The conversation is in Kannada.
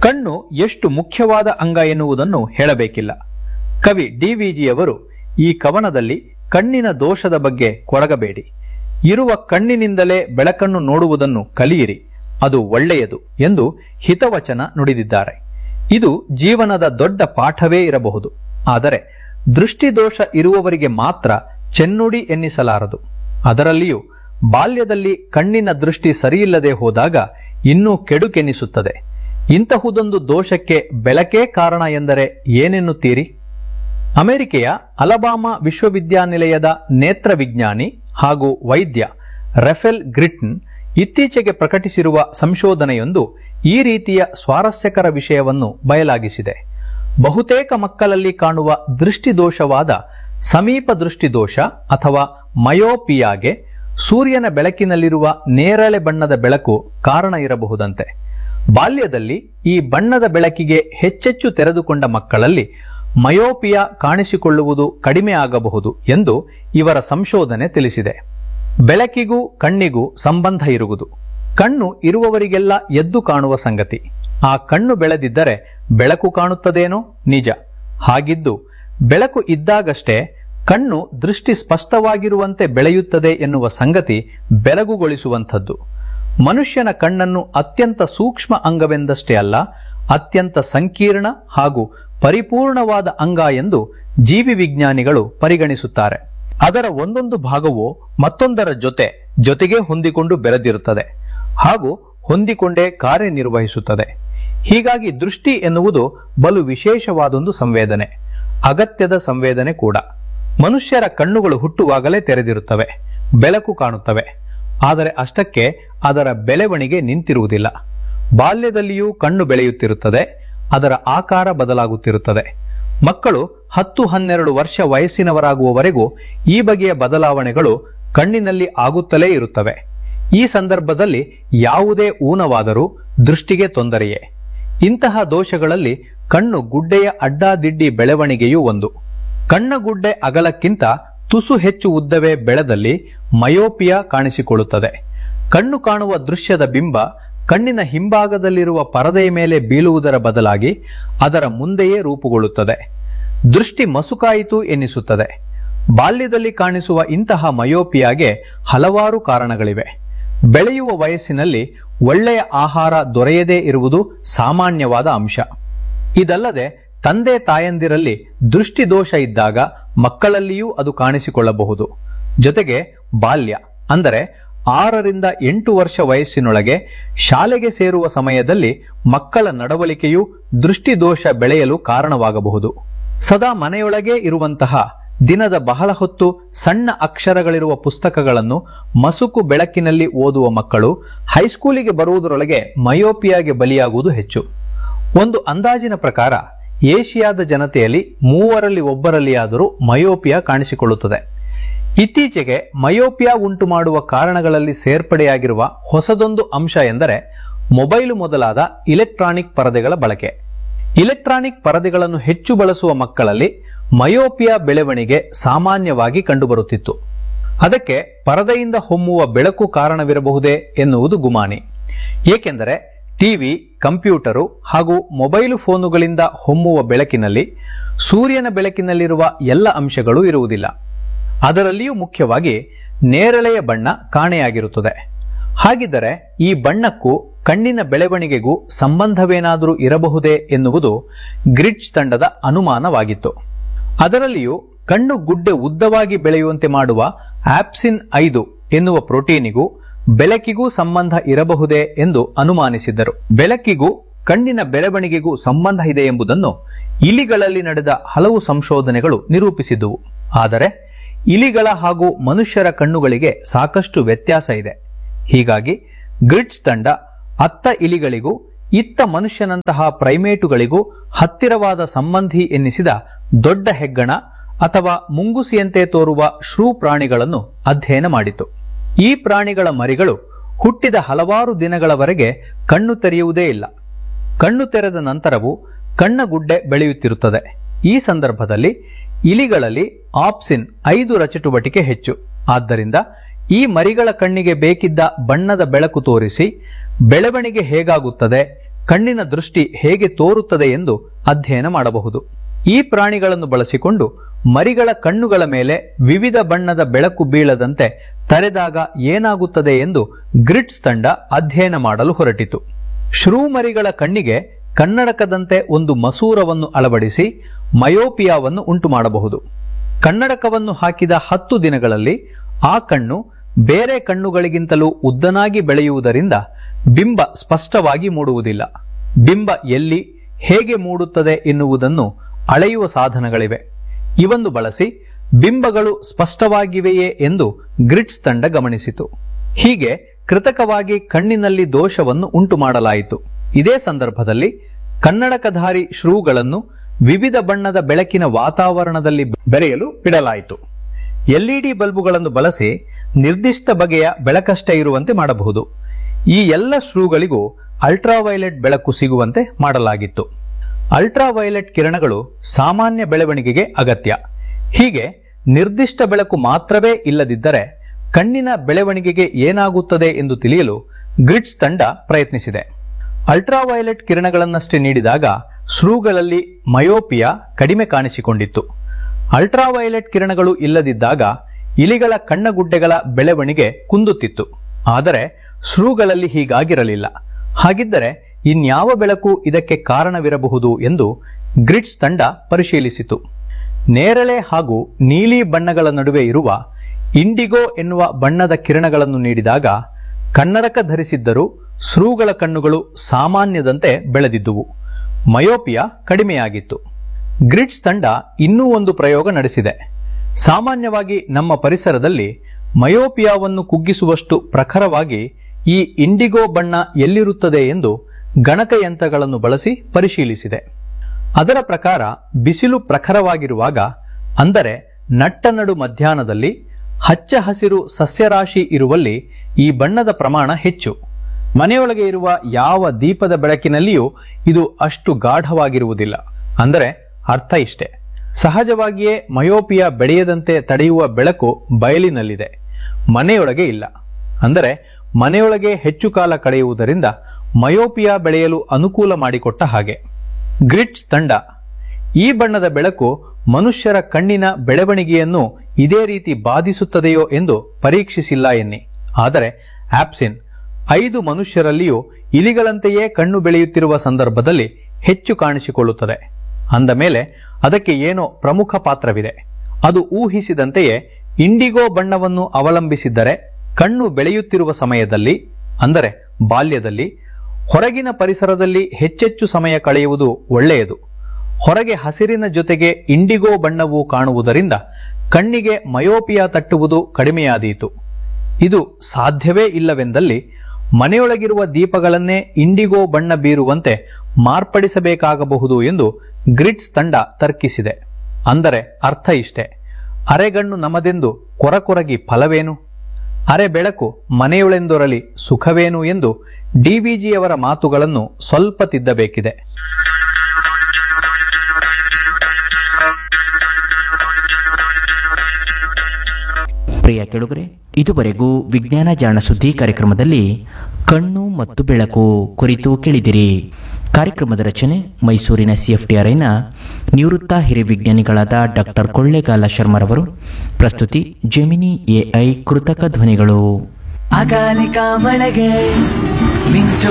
ಕಣ್ಣು ಎಷ್ಟು ಮುಖ್ಯವಾದ ಅಂಗ ಎನ್ನುವುದನ್ನು ಹೇಳಬೇಕಿಲ್ಲ ಕವಿ ಡಿವಿಜಿಯವರು ಈ ಕವನದಲ್ಲಿ ಕಣ್ಣಿನ ದೋಷದ ಬಗ್ಗೆ ಕೊರಗಬೇಡಿ ಇರುವ ಕಣ್ಣಿನಿಂದಲೇ ಬೆಳಕನ್ನು ನೋಡುವುದನ್ನು ಕಲಿಯಿರಿ ಅದು ಒಳ್ಳೆಯದು ಎಂದು ಹಿತವಚನ ನುಡಿದಿದ್ದಾರೆ ಇದು ಜೀವನದ ದೊಡ್ಡ ಪಾಠವೇ ಇರಬಹುದು ಆದರೆ ದೃಷ್ಟಿದೋಷ ಇರುವವರಿಗೆ ಮಾತ್ರ ಚೆನ್ನುಡಿ ಎನ್ನಿಸಲಾರದು ಅದರಲ್ಲಿಯೂ ಬಾಲ್ಯದಲ್ಲಿ ಕಣ್ಣಿನ ದೃಷ್ಟಿ ಸರಿಯಿಲ್ಲದೆ ಹೋದಾಗ ಇನ್ನೂ ಕೆಡುಕೆನಿಸುತ್ತದೆ ಇಂತಹುದೊಂದು ದೋಷಕ್ಕೆ ಬೆಳಕೇ ಕಾರಣ ಎಂದರೆ ಏನೆನ್ನುತ್ತೀರಿ ಅಮೆರಿಕೆಯ ಅಲಬಾಮಾ ವಿಶ್ವವಿದ್ಯಾನಿಲಯದ ನೇತ್ರ ವಿಜ್ಞಾನಿ ಹಾಗೂ ವೈದ್ಯ ರೆಫೆಲ್ ಗ್ರಿಟ್ನ್ ಇತ್ತೀಚೆಗೆ ಪ್ರಕಟಿಸಿರುವ ಸಂಶೋಧನೆಯೊಂದು ಈ ರೀತಿಯ ಸ್ವಾರಸ್ಯಕರ ವಿಷಯವನ್ನು ಬಯಲಾಗಿಸಿದೆ ಬಹುತೇಕ ಮಕ್ಕಳಲ್ಲಿ ಕಾಣುವ ದೃಷ್ಟಿದೋಷವಾದ ಸಮೀಪ ದೃಷ್ಟಿದೋಷ ಅಥವಾ ಮಯೋಪಿಯಾಗೆ ಸೂರ್ಯನ ಬೆಳಕಿನಲ್ಲಿರುವ ನೇರಳೆ ಬಣ್ಣದ ಬೆಳಕು ಕಾರಣ ಇರಬಹುದಂತೆ ಬಾಲ್ಯದಲ್ಲಿ ಈ ಬಣ್ಣದ ಬೆಳಕಿಗೆ ಹೆಚ್ಚೆಚ್ಚು ತೆರೆದುಕೊಂಡ ಮಕ್ಕಳಲ್ಲಿ ಮಯೋಪಿಯಾ ಕಾಣಿಸಿಕೊಳ್ಳುವುದು ಕಡಿಮೆ ಆಗಬಹುದು ಎಂದು ಇವರ ಸಂಶೋಧನೆ ತಿಳಿಸಿದೆ ಬೆಳಕಿಗೂ ಕಣ್ಣಿಗೂ ಸಂಬಂಧ ಇರುವುದು ಕಣ್ಣು ಇರುವವರಿಗೆಲ್ಲ ಎದ್ದು ಕಾಣುವ ಸಂಗತಿ ಆ ಕಣ್ಣು ಬೆಳೆದಿದ್ದರೆ ಬೆಳಕು ಕಾಣುತ್ತದೇನೋ ನಿಜ ಹಾಗಿದ್ದು ಬೆಳಕು ಇದ್ದಾಗಷ್ಟೇ ಕಣ್ಣು ದೃಷ್ಟಿ ಸ್ಪಷ್ಟವಾಗಿರುವಂತೆ ಬೆಳೆಯುತ್ತದೆ ಎನ್ನುವ ಸಂಗತಿ ಬೆಳಗುಗೊಳಿಸುವಂಥದ್ದು ಮನುಷ್ಯನ ಕಣ್ಣನ್ನು ಅತ್ಯಂತ ಸೂಕ್ಷ್ಮ ಅಂಗವೆಂದಷ್ಟೇ ಅಲ್ಲ ಅತ್ಯಂತ ಸಂಕೀರ್ಣ ಹಾಗೂ ಪರಿಪೂರ್ಣವಾದ ಅಂಗ ಎಂದು ಜೀವಿ ವಿಜ್ಞಾನಿಗಳು ಪರಿಗಣಿಸುತ್ತಾರೆ ಅದರ ಒಂದೊಂದು ಭಾಗವು ಮತ್ತೊಂದರ ಜೊತೆ ಜೊತೆಗೆ ಹೊಂದಿಕೊಂಡು ಬೆರೆದಿರುತ್ತದೆ ಹಾಗೂ ಹೊಂದಿಕೊಂಡೇ ಕಾರ್ಯನಿರ್ವಹಿಸುತ್ತದೆ ಹೀಗಾಗಿ ದೃಷ್ಟಿ ಎನ್ನುವುದು ಬಲು ವಿಶೇಷವಾದೊಂದು ಸಂವೇದನೆ ಅಗತ್ಯದ ಸಂವೇದನೆ ಕೂಡ ಮನುಷ್ಯರ ಕಣ್ಣುಗಳು ಹುಟ್ಟುವಾಗಲೇ ತೆರೆದಿರುತ್ತವೆ ಬೆಳಕು ಕಾಣುತ್ತವೆ ಆದರೆ ಅಷ್ಟಕ್ಕೆ ಅದರ ಬೆಳವಣಿಗೆ ನಿಂತಿರುವುದಿಲ್ಲ ಬಾಲ್ಯದಲ್ಲಿಯೂ ಕಣ್ಣು ಬೆಳೆಯುತ್ತಿರುತ್ತದೆ ಅದರ ಆಕಾರ ಬದಲಾಗುತ್ತಿರುತ್ತದೆ ಮಕ್ಕಳು ಹತ್ತು ಹನ್ನೆರಡು ವರ್ಷ ವಯಸ್ಸಿನವರಾಗುವವರೆಗೂ ಈ ಬಗೆಯ ಬದಲಾವಣೆಗಳು ಕಣ್ಣಿನಲ್ಲಿ ಆಗುತ್ತಲೇ ಇರುತ್ತವೆ ಈ ಸಂದರ್ಭದಲ್ಲಿ ಯಾವುದೇ ಊನವಾದರೂ ದೃಷ್ಟಿಗೆ ತೊಂದರೆಯೇ ಇಂತಹ ದೋಷಗಳಲ್ಲಿ ಕಣ್ಣು ಗುಡ್ಡೆಯ ಅಡ್ಡಾದಿಡ್ಡಿ ಬೆಳವಣಿಗೆಯೂ ಒಂದು ಕಣ್ಣ ಗುಡ್ಡೆ ಅಗಲಕ್ಕಿಂತ ತುಸು ಹೆಚ್ಚು ಉದ್ದವೇ ಬೆಳೆದಲ್ಲಿ ಮಯೋಪಿಯಾ ಕಾಣಿಸಿಕೊಳ್ಳುತ್ತದೆ ಕಣ್ಣು ಕಾಣುವ ದೃಶ್ಯದ ಬಿಂಬ ಕಣ್ಣಿನ ಹಿಂಭಾಗದಲ್ಲಿರುವ ಪರದೆಯ ಮೇಲೆ ಬೀಳುವುದರ ಬದಲಾಗಿ ಅದರ ಮುಂದೆಯೇ ರೂಪುಗೊಳ್ಳುತ್ತದೆ ದೃಷ್ಟಿ ಮಸುಕಾಯಿತು ಎನ್ನಿಸುತ್ತದೆ ಬಾಲ್ಯದಲ್ಲಿ ಕಾಣಿಸುವ ಇಂತಹ ಮಯೋಪಿಯಾಗೆ ಹಲವಾರು ಕಾರಣಗಳಿವೆ ಬೆಳೆಯುವ ವಯಸ್ಸಿನಲ್ಲಿ ಒಳ್ಳೆಯ ಆಹಾರ ದೊರೆಯದೇ ಇರುವುದು ಸಾಮಾನ್ಯವಾದ ಅಂಶ ಇದಲ್ಲದೆ ತಂದೆ ತಾಯಂದಿರಲ್ಲಿ ದೃಷ್ಟಿ ದೋಷ ಇದ್ದಾಗ ಮಕ್ಕಳಲ್ಲಿಯೂ ಅದು ಕಾಣಿಸಿಕೊಳ್ಳಬಹುದು ಜೊತೆಗೆ ಬಾಲ್ಯ ಅಂದರೆ ಆರರಿಂದ ಎಂಟು ವರ್ಷ ವಯಸ್ಸಿನೊಳಗೆ ಶಾಲೆಗೆ ಸೇರುವ ಸಮಯದಲ್ಲಿ ಮಕ್ಕಳ ನಡವಳಿಕೆಯು ದೃಷ್ಟಿದೋಷ ಬೆಳೆಯಲು ಕಾರಣವಾಗಬಹುದು ಸದಾ ಮನೆಯೊಳಗೆ ಇರುವಂತಹ ದಿನದ ಬಹಳ ಹೊತ್ತು ಸಣ್ಣ ಅಕ್ಷರಗಳಿರುವ ಪುಸ್ತಕಗಳನ್ನು ಮಸುಕು ಬೆಳಕಿನಲ್ಲಿ ಓದುವ ಮಕ್ಕಳು ಹೈಸ್ಕೂಲಿಗೆ ಬರುವುದರೊಳಗೆ ಮಯೋಪಿಯಾಗೆ ಬಲಿಯಾಗುವುದು ಹೆಚ್ಚು ಒಂದು ಅಂದಾಜಿನ ಪ್ರಕಾರ ಏಷಿಯಾದ ಜನತೆಯಲ್ಲಿ ಮೂವರಲ್ಲಿ ಒಬ್ಬರಲ್ಲಿಯಾದರೂ ಮಯೋಪಿಯಾ ಕಾಣಿಸಿಕೊಳ್ಳುತ್ತದೆ ಇತ್ತೀಚೆಗೆ ಮಯೋಪಿಯಾ ಉಂಟು ಮಾಡುವ ಕಾರಣಗಳಲ್ಲಿ ಸೇರ್ಪಡೆಯಾಗಿರುವ ಹೊಸದೊಂದು ಅಂಶ ಎಂದರೆ ಮೊಬೈಲು ಮೊದಲಾದ ಇಲೆಕ್ಟ್ರಾನಿಕ್ ಪರದೆಗಳ ಬಳಕೆ ಇಲೆಕ್ಟ್ರಾನಿಕ್ ಪರದೆಗಳನ್ನು ಹೆಚ್ಚು ಬಳಸುವ ಮಕ್ಕಳಲ್ಲಿ ಮಯೋಪಿಯಾ ಬೆಳವಣಿಗೆ ಸಾಮಾನ್ಯವಾಗಿ ಕಂಡುಬರುತ್ತಿತ್ತು ಅದಕ್ಕೆ ಪರದೆಯಿಂದ ಹೊಮ್ಮುವ ಬೆಳಕು ಕಾರಣವಿರಬಹುದೇ ಎನ್ನುವುದು ಗುಮಾನಿ ಏಕೆಂದರೆ ಟಿವಿ ಕಂಪ್ಯೂಟರು ಹಾಗೂ ಮೊಬೈಲು ಫೋನುಗಳಿಂದ ಹೊಮ್ಮುವ ಬೆಳಕಿನಲ್ಲಿ ಸೂರ್ಯನ ಬೆಳಕಿನಲ್ಲಿರುವ ಎಲ್ಲ ಅಂಶಗಳು ಇರುವುದಿಲ್ಲ ಅದರಲ್ಲಿಯೂ ಮುಖ್ಯವಾಗಿ ನೇರಳೆಯ ಬಣ್ಣ ಕಾಣೆಯಾಗಿರುತ್ತದೆ ಹಾಗಿದ್ದರೆ ಈ ಬಣ್ಣಕ್ಕೂ ಕಣ್ಣಿನ ಬೆಳವಣಿಗೆಗೂ ಸಂಬಂಧವೇನಾದರೂ ಇರಬಹುದೇ ಎನ್ನುವುದು ಗ್ರಿಡ್ಜ್ ತಂಡದ ಅನುಮಾನವಾಗಿತ್ತು ಅದರಲ್ಲಿಯೂ ಕಣ್ಣು ಗುಡ್ಡೆ ಉದ್ದವಾಗಿ ಬೆಳೆಯುವಂತೆ ಮಾಡುವ ಆಪ್ಸಿನ್ ಐದು ಎನ್ನುವ ಪ್ರೋಟೀನಿಗೂ ಬೆಳಕಿಗೂ ಸಂಬಂಧ ಇರಬಹುದೇ ಎಂದು ಅನುಮಾನಿಸಿದ್ದರು ಬೆಳಕಿಗೂ ಕಣ್ಣಿನ ಬೆಳವಣಿಗೆಗೂ ಸಂಬಂಧ ಇದೆ ಎಂಬುದನ್ನು ಇಲಿಗಳಲ್ಲಿ ನಡೆದ ಹಲವು ಸಂಶೋಧನೆಗಳು ನಿರೂಪಿಸಿದುವು ಆದರೆ ಇಲಿಗಳ ಹಾಗೂ ಮನುಷ್ಯರ ಕಣ್ಣುಗಳಿಗೆ ಸಾಕಷ್ಟು ವ್ಯತ್ಯಾಸ ಇದೆ ಹೀಗಾಗಿ ಗ್ರಿಡ್ಸ್ ತಂಡ ಅತ್ತ ಇಲಿಗಳಿಗೂ ಇತ್ತ ಮನುಷ್ಯನಂತಹ ಪ್ರೈಮೇಟುಗಳಿಗೂ ಹತ್ತಿರವಾದ ಸಂಬಂಧಿ ಎನ್ನಿಸಿದ ದೊಡ್ಡ ಹೆಗ್ಗಣ ಅಥವಾ ಮುಂಗುಸಿಯಂತೆ ತೋರುವ ಶ್ರೂ ಪ್ರಾಣಿಗಳನ್ನು ಅಧ್ಯಯನ ಮಾಡಿತು ಈ ಪ್ರಾಣಿಗಳ ಮರಿಗಳು ಹುಟ್ಟಿದ ಹಲವಾರು ದಿನಗಳವರೆಗೆ ಕಣ್ಣು ತೆರೆಯುವುದೇ ಇಲ್ಲ ಕಣ್ಣು ತೆರೆದ ನಂತರವೂ ಕಣ್ಣಗುಡ್ಡೆ ಬೆಳೆಯುತ್ತಿರುತ್ತದೆ ಈ ಸಂದರ್ಭದಲ್ಲಿ ಇಲಿಗಳಲ್ಲಿ ಆಪ್ಸಿನ್ ಐದು ರಚಟುವಟಿಕೆ ಹೆಚ್ಚು ಆದ್ದರಿಂದ ಈ ಮರಿಗಳ ಕಣ್ಣಿಗೆ ಬೇಕಿದ್ದ ಬಣ್ಣದ ಬೆಳಕು ತೋರಿಸಿ ಬೆಳವಣಿಗೆ ಹೇಗಾಗುತ್ತದೆ ಕಣ್ಣಿನ ದೃಷ್ಟಿ ಹೇಗೆ ತೋರುತ್ತದೆ ಎಂದು ಅಧ್ಯಯನ ಮಾಡಬಹುದು ಈ ಪ್ರಾಣಿಗಳನ್ನು ಬಳಸಿಕೊಂಡು ಮರಿಗಳ ಕಣ್ಣುಗಳ ಮೇಲೆ ವಿವಿಧ ಬಣ್ಣದ ಬೆಳಕು ಬೀಳದಂತೆ ತರೆದಾಗ ಏನಾಗುತ್ತದೆ ಎಂದು ಗ್ರಿಟ್ಸ್ ತಂಡ ಅಧ್ಯಯನ ಮಾಡಲು ಹೊರಟಿತು ಶ್ರೂ ಮರಿಗಳ ಕಣ್ಣಿಗೆ ಕನ್ನಡಕದಂತೆ ಒಂದು ಮಸೂರವನ್ನು ಅಳವಡಿಸಿ ಮಯೋಪಿಯಾವನ್ನು ಉಂಟು ಮಾಡಬಹುದು ಕನ್ನಡಕವನ್ನು ಹಾಕಿದ ಹತ್ತು ದಿನಗಳಲ್ಲಿ ಆ ಕಣ್ಣು ಬೇರೆ ಕಣ್ಣುಗಳಿಗಿಂತಲೂ ಉದ್ದನಾಗಿ ಬೆಳೆಯುವುದರಿಂದ ಬಿಂಬ ಸ್ಪಷ್ಟವಾಗಿ ಮೂಡುವುದಿಲ್ಲ ಬಿಂಬ ಎಲ್ಲಿ ಹೇಗೆ ಮೂಡುತ್ತದೆ ಎನ್ನುವುದನ್ನು ಅಳೆಯುವ ಸಾಧನಗಳಿವೆ ಇವನ್ನು ಬಳಸಿ ಬಿಂಬಗಳು ಸ್ಪಷ್ಟವಾಗಿವೆಯೇ ಎಂದು ಗ್ರಿಟ್ಸ್ ತಂಡ ಗಮನಿಸಿತು ಹೀಗೆ ಕೃತಕವಾಗಿ ಕಣ್ಣಿನಲ್ಲಿ ದೋಷವನ್ನು ಉಂಟು ಮಾಡಲಾಯಿತು ಇದೇ ಸಂದರ್ಭದಲ್ಲಿ ಕನ್ನಡಕಧಾರಿ ಶ್ರೂಗಳನ್ನು ವಿವಿಧ ಬಣ್ಣದ ಬೆಳಕಿನ ವಾತಾವರಣದಲ್ಲಿ ಬೆರೆಯಲು ಬಿಡಲಾಯಿತು ಎಲ್ಇಡಿ ಬಲ್ಬುಗಳನ್ನು ಬಳಸಿ ನಿರ್ದಿಷ್ಟ ಬಗೆಯ ಬೆಳಕಷ್ಟೇ ಇರುವಂತೆ ಮಾಡಬಹುದು ಈ ಎಲ್ಲ ಶ್ರೂಗಳಿಗೂ ಅಲ್ಟ್ರಾವೈಲೆಟ್ ಬೆಳಕು ಸಿಗುವಂತೆ ಮಾಡಲಾಗಿತ್ತು ಅಲ್ಟ್ರಾವೈಲೆಟ್ ಕಿರಣಗಳು ಸಾಮಾನ್ಯ ಬೆಳವಣಿಗೆಗೆ ಅಗತ್ಯ ಹೀಗೆ ನಿರ್ದಿಷ್ಟ ಬೆಳಕು ಮಾತ್ರವೇ ಇಲ್ಲದಿದ್ದರೆ ಕಣ್ಣಿನ ಬೆಳವಣಿಗೆಗೆ ಏನಾಗುತ್ತದೆ ಎಂದು ತಿಳಿಯಲು ಗ್ರಿಡ್ಸ್ ತಂಡ ಪ್ರಯತ್ನಿಸಿದೆ ಅಲ್ಟ್ರಾವೈಲೆಟ್ ಕಿರಣಗಳನ್ನಷ್ಟೇ ನೀಡಿದಾಗ ಶ್ರೂಗಳಲ್ಲಿ ಮಯೋಪಿಯಾ ಕಡಿಮೆ ಕಾಣಿಸಿಕೊಂಡಿತ್ತು ಅಲ್ಟ್ರಾವೈಲೆಟ್ ಕಿರಣಗಳು ಇಲ್ಲದಿದ್ದಾಗ ಇಲಿಗಳ ಕಣ್ಣಗುಡ್ಡೆಗಳ ಬೆಳವಣಿಗೆ ಕುಂದುತ್ತಿತ್ತು ಆದರೆ ಶ್ರೂಗಳಲ್ಲಿ ಹೀಗಾಗಿರಲಿಲ್ಲ ಹಾಗಿದ್ದರೆ ಇನ್ಯಾವ ಬೆಳಕು ಇದಕ್ಕೆ ಕಾರಣವಿರಬಹುದು ಎಂದು ಗ್ರಿಡ್ಸ್ ತಂಡ ಪರಿಶೀಲಿಸಿತು ನೇರಳೆ ಹಾಗೂ ನೀಲಿ ಬಣ್ಣಗಳ ನಡುವೆ ಇರುವ ಇಂಡಿಗೋ ಎನ್ನುವ ಬಣ್ಣದ ಕಿರಣಗಳನ್ನು ನೀಡಿದಾಗ ಕನ್ನಡಕ ಧರಿಸಿದ್ದರೂ ಶ್ರೂಗಳ ಕಣ್ಣುಗಳು ಸಾಮಾನ್ಯದಂತೆ ಬೆಳೆದಿದ್ದುವು ಮಯೋಪಿಯಾ ಕಡಿಮೆಯಾಗಿತ್ತು ಗ್ರಿಡ್ಸ್ ತಂಡ ಇನ್ನೂ ಒಂದು ಪ್ರಯೋಗ ನಡೆಸಿದೆ ಸಾಮಾನ್ಯವಾಗಿ ನಮ್ಮ ಪರಿಸರದಲ್ಲಿ ಮಯೋಪಿಯಾವನ್ನು ಕುಗ್ಗಿಸುವಷ್ಟು ಪ್ರಖರವಾಗಿ ಈ ಇಂಡಿಗೋ ಬಣ್ಣ ಎಲ್ಲಿರುತ್ತದೆ ಎಂದು ಗಣಕಯಂತ್ರಗಳನ್ನು ಬಳಸಿ ಪರಿಶೀಲಿಸಿದೆ ಅದರ ಪ್ರಕಾರ ಬಿಸಿಲು ಪ್ರಖರವಾಗಿರುವಾಗ ಅಂದರೆ ನಟ್ಟ ನಡು ಮಧ್ಯಾಹ್ನದಲ್ಲಿ ಹಚ್ಚ ಹಸಿರು ಸಸ್ಯರಾಶಿ ಇರುವಲ್ಲಿ ಈ ಬಣ್ಣದ ಪ್ರಮಾಣ ಹೆಚ್ಚು ಮನೆಯೊಳಗೆ ಇರುವ ಯಾವ ದೀಪದ ಬೆಳಕಿನಲ್ಲಿಯೂ ಇದು ಅಷ್ಟು ಗಾಢವಾಗಿರುವುದಿಲ್ಲ ಅಂದರೆ ಅರ್ಥ ಇಷ್ಟೆ ಸಹಜವಾಗಿಯೇ ಮಯೋಪಿಯಾ ಬೆಳೆಯದಂತೆ ತಡೆಯುವ ಬೆಳಕು ಬಯಲಿನಲ್ಲಿದೆ ಮನೆಯೊಳಗೆ ಇಲ್ಲ ಅಂದರೆ ಮನೆಯೊಳಗೆ ಹೆಚ್ಚು ಕಾಲ ಕಳೆಯುವುದರಿಂದ ಮಯೋಪಿಯಾ ಬೆಳೆಯಲು ಅನುಕೂಲ ಮಾಡಿಕೊಟ್ಟ ಹಾಗೆ ಗ್ರಿಟ್ಸ್ ತಂಡ ಈ ಬಣ್ಣದ ಬೆಳಕು ಮನುಷ್ಯರ ಕಣ್ಣಿನ ಬೆಳವಣಿಗೆಯನ್ನು ಇದೇ ರೀತಿ ಬಾಧಿಸುತ್ತದೆಯೋ ಎಂದು ಪರೀಕ್ಷಿಸಿಲ್ಲ ಎನ್ನಿ ಆದರೆ ಆಪ್ಸಿನ್ ಐದು ಮನುಷ್ಯರಲ್ಲಿಯೂ ಇಲಿಗಳಂತೆಯೇ ಕಣ್ಣು ಬೆಳೆಯುತ್ತಿರುವ ಸಂದರ್ಭದಲ್ಲಿ ಹೆಚ್ಚು ಕಾಣಿಸಿಕೊಳ್ಳುತ್ತದೆ ಅಂದ ಮೇಲೆ ಅದಕ್ಕೆ ಏನೋ ಪ್ರಮುಖ ಪಾತ್ರವಿದೆ ಅದು ಊಹಿಸಿದಂತೆಯೇ ಇಂಡಿಗೋ ಬಣ್ಣವನ್ನು ಅವಲಂಬಿಸಿದ್ದರೆ ಕಣ್ಣು ಬೆಳೆಯುತ್ತಿರುವ ಸಮಯದಲ್ಲಿ ಅಂದರೆ ಬಾಲ್ಯದಲ್ಲಿ ಹೊರಗಿನ ಪರಿಸರದಲ್ಲಿ ಹೆಚ್ಚೆಚ್ಚು ಸಮಯ ಕಳೆಯುವುದು ಒಳ್ಳೆಯದು ಹೊರಗೆ ಹಸಿರಿನ ಜೊತೆಗೆ ಇಂಡಿಗೋ ಬಣ್ಣವು ಕಾಣುವುದರಿಂದ ಕಣ್ಣಿಗೆ ಮಯೋಪಿಯಾ ತಟ್ಟುವುದು ಕಡಿಮೆಯಾದೀತು ಇದು ಸಾಧ್ಯವೇ ಇಲ್ಲವೆಂದಲ್ಲಿ ಮನೆಯೊಳಗಿರುವ ದೀಪಗಳನ್ನೇ ಇಂಡಿಗೋ ಬಣ್ಣ ಬೀರುವಂತೆ ಮಾರ್ಪಡಿಸಬೇಕಾಗಬಹುದು ಎಂದು ಗ್ರಿಡ್ಸ್ ತಂಡ ತರ್ಕಿಸಿದೆ ಅಂದರೆ ಅರ್ಥ ಇಷ್ಟೆ ಅರೆಗಣ್ಣು ನಮದೆಂದು ಕೊರಕೊರಗಿ ಫಲವೇನು ಅರೆ ಬೆಳಕು ಮನೆಯೊಳೆಂದೊರಲಿ ಸುಖವೇನು ಎಂದು ಡಿವಿಜಿಯವರ ಮಾತುಗಳನ್ನು ಸ್ವಲ್ಪ ತಿದ್ದಬೇಕಿದೆ ಪ್ರಿಯ ಕೆಳುಗರೆ ಇದುವರೆಗೂ ವಿಜ್ಞಾನ ಜಾಣ ಸುದ್ದಿ ಕಾರ್ಯಕ್ರಮದಲ್ಲಿ ಕಣ್ಣು ಮತ್ತು ಬೆಳಕು ಕುರಿತು ಕೇಳಿದಿರಿ ಕಾರ್ಯಕ್ರಮದ ರಚನೆ ಮೈಸೂರಿನ ಸಿಎಫ್ಟಿಆರ್ಐನ ನಿವೃತ್ತ ಹಿರಿಯ ವಿಜ್ಞಾನಿಗಳಾದ ಡಾಕ್ಟರ್ ಕೊಳ್ಳೇಗಾಲ ಶರ್ಮರವರು ಪ್ರಸ್ತುತಿ ಜೆಮಿನಿ ಎಐ ಕೃತಕ ಧ್ವನಿಗಳು ಅಕಾಲಿಕ ಮಳೆಗೆ ಮಿಂಚು